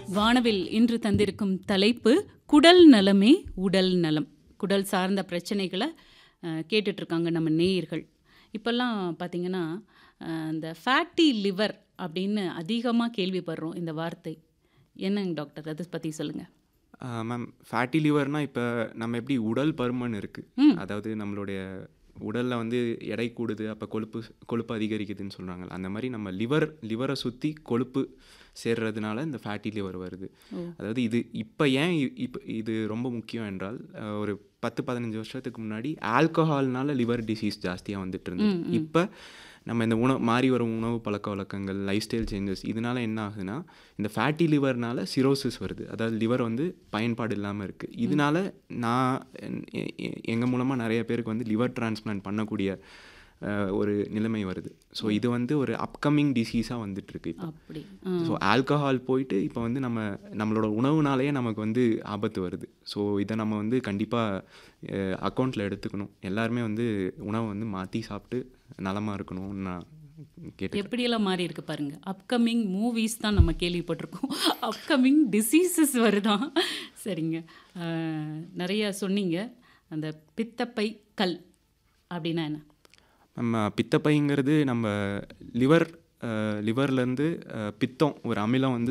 வானவில் இன்று தந்திருக்கும் தலைப்பு குடல் நலமே உடல் நலம் குடல் சார்ந்த பிரச்சனைகளை அஹ், கேட்டுட்டு இருக்காங்க நம்ம நேயர்கள் இப்போல்லாம் பார்த்தீங்கன்னா அஹ், இந்த ஃபேட்டி லிவர் அப்படின்னு அதிகமாக கேள்விப்படுறோம் இந்த வார்த்தை என்னங்க டாக்டர் அதை பற்றி சொல்லுங்கள் மேம் ஃபேட்டி லிவர்னால் இப்போ நம்ம எப்படி உடல் பருமன் இருக்குது ம். அதாவது நம்மளுடைய உடலில் வந்து எடை கூடுது அப்போ கொழுப்பு கொழுப்பு அதிகரிக்குதுன்னு சொல்கிறாங்கல்ல அந்த மாதிரி நம்ம லிவர் லிவரை சுற்றி கொழுப்பு சேர்றதுனால இந்த ஃபேட்டி லிவர் வருது அதாவது இது இப்போ ஏன் இ- இப்போ இது ரொம்ப முக்கியம் என்றால் அஹ், ஒரு பத்து பதினஞ்சு வருஷத்துக்கு முன்னாடி ஆல்கஹால்னால லிவர் டிசீஸ் ஜாஸ்தியாக வந்துட்டு இருந்தது இப்போ நம்ம இந்த உணவு மாறி வரும் உணவு பழக்க வழக்கங்கள் லைஃப் ஸ்டைல் சேஞ்சஸ் இதனால என்ன ஆகுதுன்னா இந்த ஃபேட்டி லிவர்னால சிரோசிஸ் வருது அதாவது லிவர் வந்து பயன்பாடு இல்லாமல் இருக்குது இதனால நான் எங்கள் மூலமாக நிறைய பேருக்கு வந்து லிவர் டிரான்ஸ்பிளான்ட் பண்ணக்கூடிய அஹ், ஒரு நிலைமை வருது ஸோ இது வந்து ஒரு அப்கமிங் டிசீஸாக வந்துட்டு இருக்கு இப்போ அப்படி ஸோ ஆல்கஹால் போயிட்டு இப்போ வந்து நம்ம நம்மளோட உணவுனாலேயே நமக்கு வந்து ஆபத்து வருது ஸோ இதை நம்ம வந்து கண்டிப்பாக அக்கௌண்ட்டில் எடுத்துக்கணும் எல்லாருமே வந்து உணவை வந்து மாற்றி சாப்பிட்டு நலமாக இருக்கணும்னு நான் கேட்டு எப்படியெல்லாம் மாறி இருக்கு பாருங்க அப்கமிங் மூவிஸ் தான் நம்ம கேள்விப்பட்டிருக்கோம் அப்கமிங் டிசீசஸ் வருதான் சரிங்க அஹ், நிறைய சொன்னீங்க அந்த பித்தப்பை கல் அப்படின்னா என்ன நம்ம பித்தப்பைங்கிறது நம்ம லிவர் லிவர்லேருந்து பித்தம் ஒரு அமிலம் வந்து